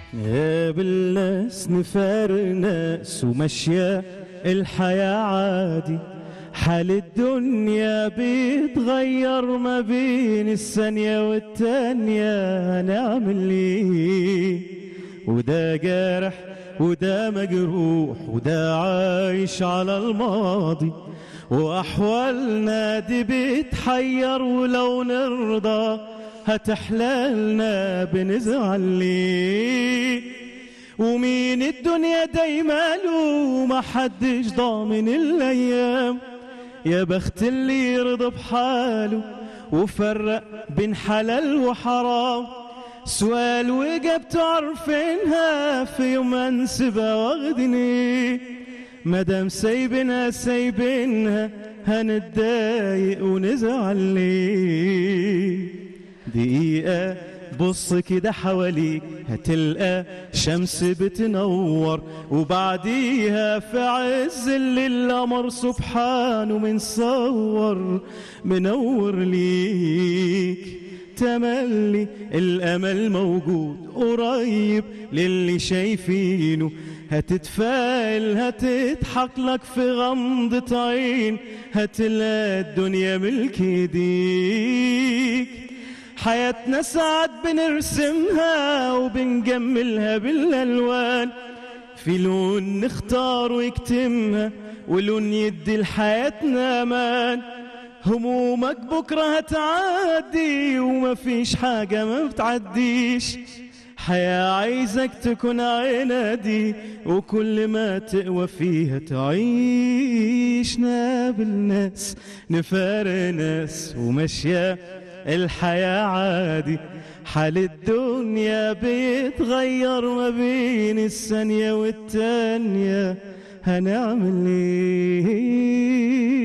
نقابل ناس نفارق ناس وماشية الحياة عادي حال الدنيا بيتغير ما بين الثانية والتانية هنعمل ايه وده جارح وده مجروح وده عايش على الماضي وأحوالنا دي بتحير ولو نرضى هتحلالنا بنزعل ليه ومين الدنيا دايما له محدش ضامن الأيام يا بخت اللي يرضى بحاله وفرق بين حلال وحرام سؤال وإجابته عارفينها في يوم أنسبها واخدني مادام سايبينها سايبينها هنتضايق ونزعل ليه دقيقة بص كده حواليك هتلقى شمس بتنور وبعديها في عز الليل القمر سبحانه منصور منور ليك تملي الامل موجود قريب للي شايفينه هتتفائل هتضحك لك في غمضة عين هتلاقي الدنيا ملك ايديك حياتنا ساعات بنرسمها وبنجملها بالالوان في لون نختار ويكتمها ولون يدي لحياتنا امان همومك بكرة هتعدي ومفيش حاجة ما بتعديش حياة عايزك تكون عنادي وكل ما تقوى فيها تعيش نقابل ناس نفارق ناس وماشية الحياة عادي حال الدنيا بيتغير ما بين الثانية والتانية هنعمل ايه